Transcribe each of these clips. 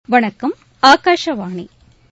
வணக்கம் ஆகாஷவாணி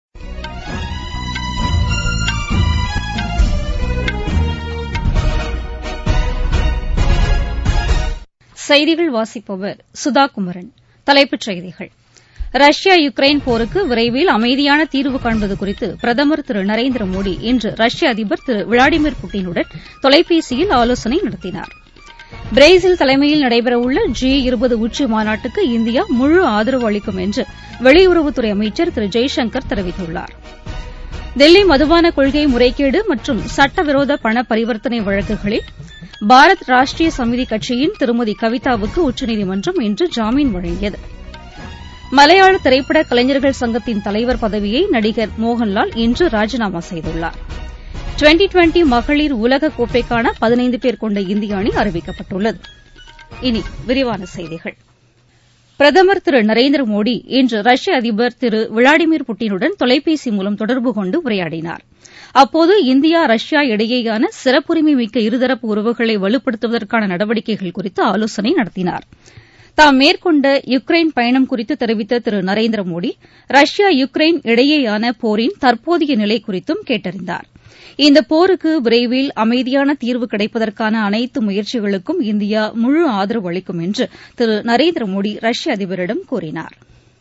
செய்திகள் வாசிப்பவர் சுதா குமரன் தலைப்புச் செய்திகள் ரஷ்யா யுக்ரைன் போருக்கு விரைவில் அமைதியான தீர்வு காண்பது குறித்து பிரதமர் திரு நரேந்திர மோடி இன்று ரஷ்ய அதிபர் திரு விளாடிமிர் புட்டினுடன் தொலைபேசியில் ஆலோசனை நடத்தினார் பிரேசில் தலைமையில் நடைபெறவுள்ள ஜி இருபது உச்சி மாநாட்டுக்கு இந்தியா முழு ஆதரவு அளிக்கும் என்று வெளியுறவுத்துறை அமைச்சர் திரு ஜெய்சங்கர் தெரிவித்துள்ளார் தில்லி மதுபான கொள்கை முறைகேடு மற்றும் சட்டவிரோத பண பரிவர்த்தனை வழக்குகளில் பாரத் ராஷ்டிரிய சமிதி கட்சியின் திருமதி கவிதாவுக்கு உச்சநீதிமன்றம் இன்று ஜாமீன் வழங்கியது மலையாள திரைப்பட கலைஞர்கள் சங்கத்தின் தலைவர் பதவியை நடிகர் மோகன்லால் இன்று ராஜினாமா செய்துள்ளார் டுவெண்டி டுவெண்டி மகளிர் உலக கோப்பைக்கான பதினைந்து பேர் கொண்ட இந்திய அணி அறிவிக்கப்பட்டுள்ளது இனி விரிவான செய்திகள் பிரதமர் திரு நரேந்திர மோடி இன்று ரஷ்ய அதிபர் திரு விளாடிமிர் புட்டினுடன் தொலைபேசி மூலம் தொடர்பு கொண்டு உரையாடினார் அப்போது இந்தியா ரஷ்யா இடையேயான சிறப்புரிமை மிக்க இருதரப்பு உறவுகளை வலுப்படுத்துவதற்கான நடவடிக்கைகள் குறித்து ஆலோசனை நடத்தினார் தாம் மேற்கொண்ட யுக்ரைன் பயணம் குறித்து தெரிவித்த திரு நரேந்திர மோடி ரஷ்யா யுக்ரைன் இடையேயான போரின் தற்போதைய நிலை குறித்தும் கேட்டறிந்தார் இந்த போருக்கு விரைவில் அமைதியான தீர்வு கிடைப்பதற்கான அனைத்து முயற்சிகளுக்கும் இந்தியா முழு ஆதரவு அளிக்கும் என்று திரு நரேந்திர மோடி ரஷ்ய அதிபரிடம் கூறினார்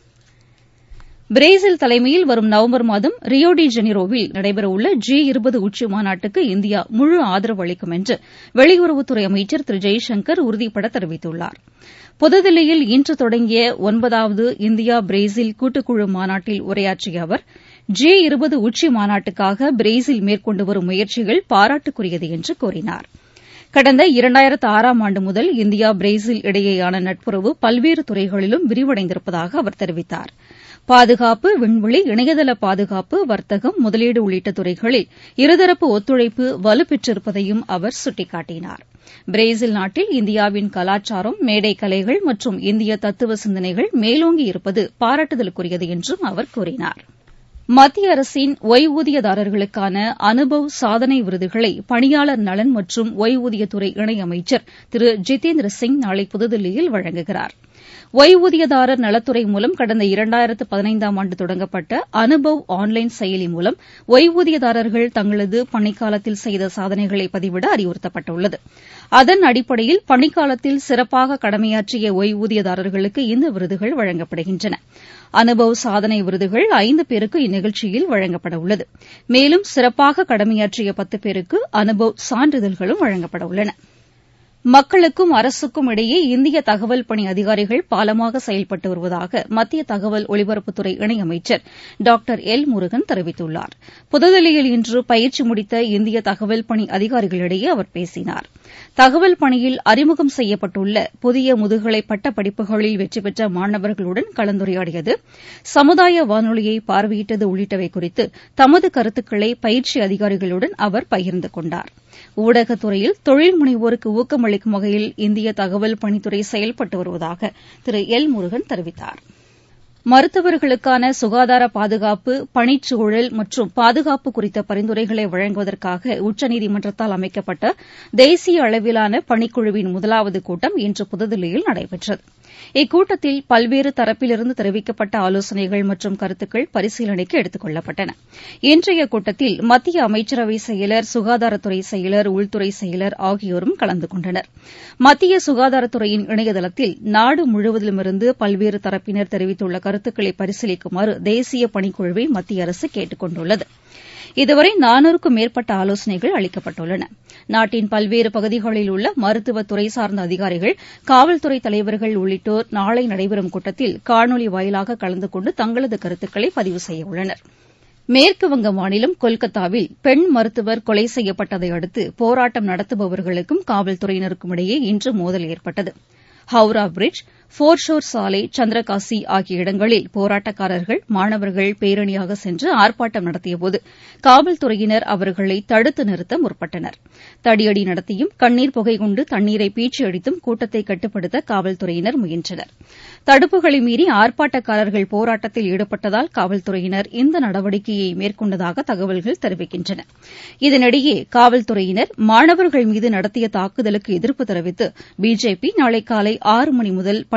பிரேசில் தலைமையில் வரும் நவம்பர் மாதம் ரியோ டி ஜெனிரோவில் நடைபெறவுள்ள ஜி இருபது உச்சி மாநாட்டுக்கு இந்தியா முழு ஆதரவு அளிக்கும் என்று வெளியுறவுத்துறை அமைச்சர் திரு ஜெய்சங்கர் உறுதிபட தெரிவித்துள்ளார் புதுதில்லியில் இன்று தொடங்கிய ஒன்பதாவது இந்தியா பிரேசில் கூட்டுக்குழு மாநாட்டில் உரையாற்றிய அவர் ஜி இருபது உச்சி மாநாட்டுக்காக பிரேசில் மேற்கொண்டு வரும் முயற்சிகள் பாராட்டுக்குரியது என்று கூறினார் கடந்த இரண்டாயிரத்து ஆறாம் ஆண்டு முதல் இந்தியா பிரேசில் இடையேயான நட்புறவு பல்வேறு துறைகளிலும் விரிவடைந்திருப்பதாக அவர் தெரிவித்தார் பாதுகாப்பு விண்வெளி இணையதள பாதுகாப்பு வர்த்தகம் முதலீடு உள்ளிட்ட துறைகளில் இருதரப்பு ஒத்துழைப்பு வலுப்பெற்றிருப்பதையும் அவர் சுட்டிக்காட்டினார் பிரேசில் நாட்டில் இந்தியாவின் கலாச்சாரம் மேடை கலைகள் மற்றும் இந்திய தத்துவ சிந்தனைகள் மேலோங்கி இருப்பது பாராட்டுதலுக்குரியது என்றும் அவர் கூறினார் மத்திய அரசின் ஒய்வூதியதாரர்களுக்கான அனுபவ் சாதனை விருதுகளை பணியாளர் நலன் மற்றும் ஒய்வூதியத்துறை இணையமைச்சர் திரு ஜிதேந்திர சிங் நாளை புதுதில்லியில் வழங்குகிறார் ஒய்வூதியதாரர் நலத்துறை மூலம் கடந்த இரண்டாயிரத்து பதினைந்தாம் ஆண்டு தொடங்கப்பட்ட அனுபவ் ஆன்லைன் செயலி மூலம் ஒய்வூதியதாரர்கள் தங்களது பணிக்காலத்தில் செய்த சாதனைகளை பதிவிட அறிவுறுத்தப்பட்டுள்ளது அதன் அடிப்படையில் பணிக்காலத்தில் சிறப்பாக கடமையாற்றிய ஒய்வூதியதாரர்களுக்கு இந்த விருதுகள் வழங்கப்படுகின்றன அனுபவ் சாதனை விருதுகள் ஐந்து பேருக்கு இந்நிகழ்ச்சியில் வழங்கப்பட உள்ளது மேலும் சிறப்பாக கடமையாற்றிய பத்து பேருக்கு அனுபவ் சான்றிதழ்களும் வழங்கப்பட உள்ளன மக்களுக்கும் அரசுக்கும் இடையே இந்திய தகவல் பணி அதிகாரிகள் பாலமாக செயல்பட்டு வருவதாக மத்திய தகவல் ஒலிபரப்புத்துறை இணையமைச்சர் டாக்டர் எல் முருகன் தெரிவித்துள்ளார் புதுதில்லியில் இன்று பயிற்சி முடித்த இந்திய தகவல் பணி அதிகாரிகளிடையே அவர் பேசினார் தகவல் பணியில் அறிமுகம் செய்யப்பட்டுள்ள புதிய முதுகலை பட்ட படிப்புகளில் வெற்றி பெற்ற மாணவர்களுடன் கலந்துரையாடியது சமுதாய வானொலியை பார்வையிட்டது உள்ளிட்டவை குறித்து தமது கருத்துக்களை பயிற்சி அதிகாரிகளுடன் அவர் பகிர்ந்து கொண்டார் ஊடகத்துறையில் தொழில் முனைவோருக்கு ஊக்கமளிக்கும் வகையில் இந்திய தகவல் பணித்துறை செயல்பட்டு வருவதாக திரு எல் முருகன் தெரிவித்தார் மருத்துவர்களுக்கான சுகாதார பாதுகாப்பு பணிச்சூழல் மற்றும் பாதுகாப்பு குறித்த பரிந்துரைகளை வழங்குவதற்காக உச்சநீதிமன்றத்தால் அமைக்கப்பட்ட தேசிய அளவிலான பணிக்குழுவின் முதலாவது கூட்டம் இன்று புதுதில்லியில் நடைபெற்றது இக்கூட்டத்தில் பல்வேறு தரப்பிலிருந்து தெரிவிக்கப்பட்ட ஆலோசனைகள் மற்றும் கருத்துக்கள் பரிசீலனைக்கு எடுத்துக் கொள்ளப்பட்டன இன்றைய கூட்டத்தில் மத்திய அமைச்சரவை செயலர் சுகாதாரத்துறை செயலர் உள்துறை செயலர் ஆகியோரும் கலந்து கொண்டனர் மத்திய சுகாதாரத்துறையின் இணையதளத்தில் நாடு முழுவதிலுமிருந்து பல்வேறு தரப்பினர் தெரிவித்துள்ள கருத்துக்களை பரிசீலிக்குமாறு தேசிய பணிக்குழுவை மத்திய அரசு கேட்டுக் கொண்டுள்ளது இதுவரை நானூறுக்கும் மேற்பட்ட ஆலோசனைகள் அளிக்கப்பட்டுள்ளன நாட்டின் பல்வேறு பகுதிகளில் உள்ள மருத்துவத்துறை சார்ந்த அதிகாரிகள் காவல்துறை தலைவர்கள் உள்ளிட்டோர் நாளை நடைபெறும் கூட்டத்தில் காணொலி வாயிலாக கலந்து கொண்டு தங்களது கருத்துக்களை பதிவு செய்ய உள்ளனர் மேற்குவங்க மாநிலம் கொல்கத்தாவில் பெண் மருத்துவர் கொலை செய்யப்பட்டதை அடுத்து போராட்டம் நடத்துபவர்களுக்கும் காவல்துறையினருக்கும் இடையே இன்று மோதல் ஏற்பட்டது ஹவுரா பிரிட்ஜ் போர்ஷோர் சாலை சந்திரகாசி ஆகிய இடங்களில் போராட்டக்காரர்கள் மாணவர்கள் பேரணியாக சென்று ஆர்ப்பாட்டம் நடத்தியபோது காவல்துறையினர் அவர்களை தடுத்து நிறுத்த முற்பட்டனர் தடியடி நடத்தியும் கண்ணீர் புகை கொண்டு தண்ணீரை பீச்சி அடித்தும் கூட்டத்தை கட்டுப்படுத்த காவல்துறையினர் முயன்றனர் தடுப்புகளை மீறி ஆர்ப்பாட்டக்காரர்கள் போராட்டத்தில் ஈடுபட்டதால் காவல்துறையினர் இந்த நடவடிக்கையை மேற்கொண்டதாக தகவல்கள் தெரிவிக்கின்றன இதனிடையே காவல்துறையினர் மாணவர்கள் மீது நடத்திய தாக்குதலுக்கு எதிர்ப்பு தெரிவித்து பிஜேபி நாளை காலை ஆறு மணி முதல்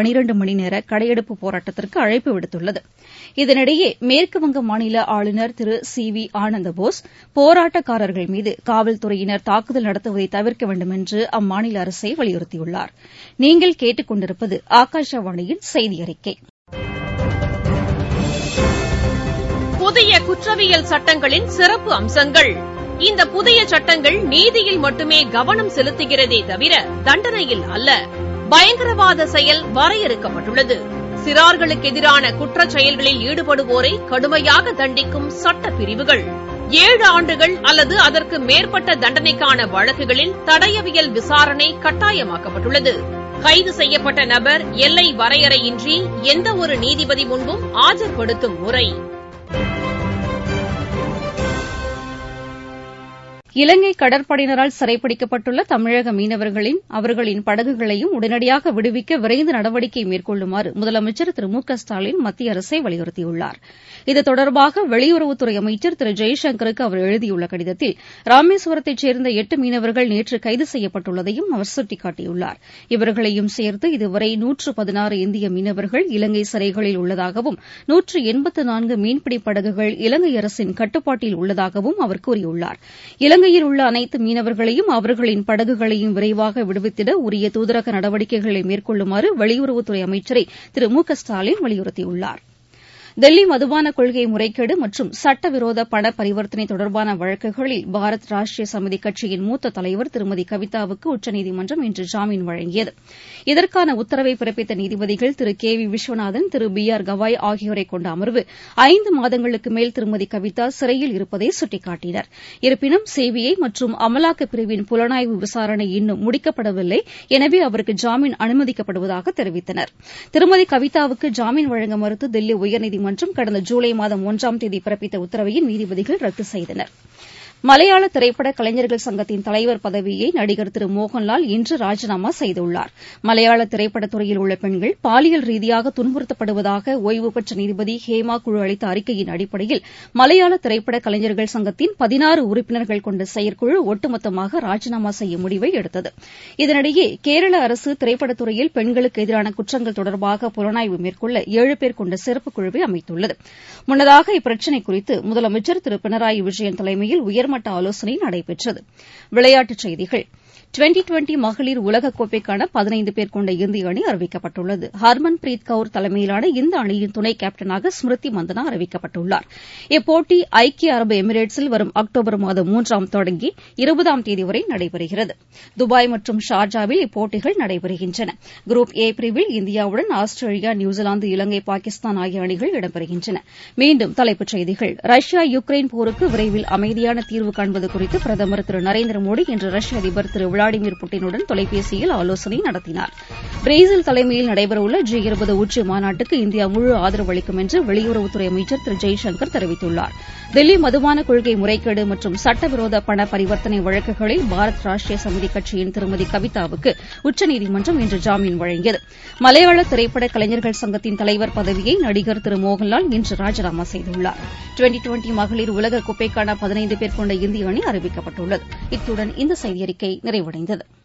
பனிரண்டு மணி நேர கடையெடுப்பு போராட்டத்திற்கு அழைப்பு விடுத்துள்ளது இதனிடையே மேற்குவங்க மாநில ஆளுநர் திரு சி வி ஆனந்தபோஸ் போராட்டக்காரர்கள் மீது காவல்துறையினர் தாக்குதல் நடத்துவதை தவிர்க்க வேண்டும் என்று அம்மாநில அரசை வலியுறுத்தியுள்ளார் நீங்கள் கேட்டுக் கொண்டிருப்பது ஆகாஷவாணியின் செய்தி அறிக்கை புதிய குற்றவியல் சட்டங்களின் சிறப்பு அம்சங்கள் இந்த புதிய சட்டங்கள் நீதியில் மட்டுமே கவனம் செலுத்துகிறதே தவிர தண்டனையில் அல்ல பயங்கரவாத செயல் வரையறுக்கப்பட்டுள்ளது சிறார்களுக்கு எதிரான குற்றச் செயல்களில் ஈடுபடுவோரை கடுமையாக தண்டிக்கும் சட்ட பிரிவுகள் ஏழு ஆண்டுகள் அல்லது அதற்கு மேற்பட்ட தண்டனைக்கான வழக்குகளில் தடயவியல் விசாரணை கட்டாயமாக்கப்பட்டுள்ளது கைது செய்யப்பட்ட நபர் எல்லை வரையறையின்றி எந்தவொரு நீதிபதி முன்பும் ஆஜர்படுத்தும் முறை இலங்கை கடற்படையினரால் சிறைப்பிடிக்கப்பட்டுள்ள தமிழக மீனவர்களின் அவர்களின் படகுகளையும் உடனடியாக விடுவிக்க விரைந்து நடவடிக்கை மேற்கொள்ளுமாறு முதலமைச்சர் திரு மு க ஸ்டாலின் மத்திய அரசை வலியுறுத்தியுள்ளார் இது தொடர்பாக வெளியுறவுத்துறை அமைச்சர் திரு ஜெய்சங்கருக்கு அவர் எழுதியுள்ள கடிதத்தில் ராமேஸ்வரத்தைச் சேர்ந்த எட்டு மீனவர்கள் நேற்று கைது செய்யப்பட்டுள்ளதையும் அவர் சுட்டிக்காட்டியுள்ளார் இவர்களையும் சேர்த்து இதுவரை நூற்று பதினாறு இந்திய மீனவர்கள் இலங்கை சிறைகளில் உள்ளதாகவும் நூற்று எண்பத்து நான்கு மீன்பிடி படகுகள் இலங்கை அரசின் கட்டுப்பாட்டில் உள்ளதாகவும் அவர் கூறியுள்ளார் இலங்கையில் உள்ள அனைத்து மீனவர்களையும் அவர்களின் படகுகளையும் விரைவாக விடுவித்திட உரிய தூதரக நடவடிக்கைகளை மேற்கொள்ளுமாறு வெளியுறவுத்துறை அமைச்சரை திரு மு க ஸ்டாலின் வலியுறுத்தியுள்ளார் தில்லி மதுபான கொள்கை முறைகேடு மற்றும் சட்டவிரோத பண பரிவர்த்தனை தொடர்பான வழக்குகளில் பாரத் ராஷ்டிரிய சமிதி கட்சியின் மூத்த தலைவர் திருமதி கவிதாவுக்கு உச்சநீதிமன்றம் இன்று ஜாமீன் வழங்கியது இதற்கான உத்தரவை பிறப்பித்த நீதிபதிகள் திரு கே வி விஸ்வநாதன் திரு பி ஆர் கவாய் ஆகியோரை கொண்ட அமர்வு ஐந்து மாதங்களுக்கு மேல் திருமதி கவிதா சிறையில் இருப்பதை சுட்டிக்காட்டினர் இருப்பினும் சிபிஐ மற்றும் அமலாக்கப் பிரிவின் புலனாய்வு விசாரணை இன்னும் முடிக்கப்படவில்லை எனவே அவருக்கு ஜாமீன் அனுமதிக்கப்படுவதாக தெரிவித்தனர் திருமதி கவிதாவுக்கு ஜாமீன் வழங்க மறுத்து தில்லி உயர்நீதிமன்றம் நீதிமன்றம் கடந்த ஜூலை மாதம் ஒன்றாம் தேதி பிறப்பித்த உத்தரவையும் நீதிபதிகள் ரத்து செய்தனர் மலையாள திரைப்பட கலைஞர்கள் சங்கத்தின் தலைவர் பதவியை நடிகர் திரு மோகன்லால் இன்று ராஜினாமா செய்துள்ளார் மலையாள திரைப்படத் துறையில் உள்ள பெண்கள் பாலியல் ரீதியாக துன்புறுத்தப்படுவதாக ஓய்வு பெற்ற நீதிபதி ஹேமா குழு அளித்த அறிக்கையின் அடிப்படையில் மலையாள திரைப்பட கலைஞர்கள் சங்கத்தின் பதினாறு உறுப்பினர்கள் கொண்ட செயற்குழு ஒட்டுமொத்தமாக ராஜினாமா செய்யும் முடிவை எடுத்தது இதனிடையே கேரள அரசு திரைப்படத்துறையில் பெண்களுக்கு எதிரான குற்றங்கள் தொடர்பாக புலனாய்வு மேற்கொள்ள ஏழு பேர் கொண்ட சிறப்பு குழுவை அமைத்துள்ளது முன்னதாக இப்பிரச்சினை குறித்து முதலமைச்சர் திரு பினராயி விஜயன் தலைமையில் உயர் உயர்மட்ட ஆலோசனை நடைபெற்றது விளையாட்டுச் செய்திகள் டுவெண்டி டுவெண்டி மகளிர் உலகக்கோப்பைக்கான பதினைந்து பேர் கொண்ட இந்திய அணி அறிவிக்கப்பட்டுள்ளது ஹர்மன் பிரீத் கவுர் தலைமையிலான இந்த அணியின் துணை கேப்டனாக ஸ்மிருதி மந்தனா அறிவிக்கப்பட்டுள்ளார் இப்போட்டி ஐக்கிய அரபு எமிரேட்ஸில் வரும் அக்டோபர் மாதம் மூன்றாம் தொடங்கி இருபதாம் தேதி வரை நடைபெறுகிறது துபாய் மற்றும் ஷார்ஜாவில் இப்போட்டிகள் நடைபெறுகின்றன குரூப் ஏ பிரிவில் இந்தியாவுடன் ஆஸ்திரேலியா நியூசிலாந்து இலங்கை பாகிஸ்தான் ஆகிய அணிகள் இடம்பெறுகின்றன மீண்டும் தலைப்புச் செய்திகள் ரஷ்யா யுக்ரைன் போருக்கு விரைவில் அமைதியான தீர்வு காண்பது குறித்து பிரதமர் திரு நரேந்திர மோடி இன்று ரஷ்ய அதிபர் திரு விளாடிமிர் புட்டினுடன் தொலைபேசியில் ஆலோசனை நடத்தினார் பிரேசில் தலைமையில் நடைபெறவுள்ள ஜி இருபது உச்சி மாநாட்டுக்கு இந்தியா முழு ஆதரவு அளிக்கும் என்று வெளியுறவுத்துறை அமைச்சர் திரு ஜெய்சங்கர் தெரிவித்துள்ளார் தில்லி மதுபான கொள்கை முறைகேடு மற்றும் சட்டவிரோத பண பரிவர்த்தனை வழக்குகளில் பாரத் ராஷ்டிரிய சமிதி கட்சியின் திருமதி கவிதாவுக்கு உச்சநீதிமன்றம் இன்று ஜாமீன் வழங்கியது மலையாள திரைப்பட கலைஞர்கள் சங்கத்தின் தலைவர் பதவியை நடிகர் திரு மோகன்லால் இன்று ராஜினாமா செய்துள்ளார் டுவெண்டி டுவெண்டி மகளிர் உலகக்கோப்பைக்கான பதினைந்து பேர் கொண்ட இந்திய அணி அறிவிக்கப்பட்டுள்ளது இத்துடன் இந்த செய்தியறிக்கை நிறைவடைந்தது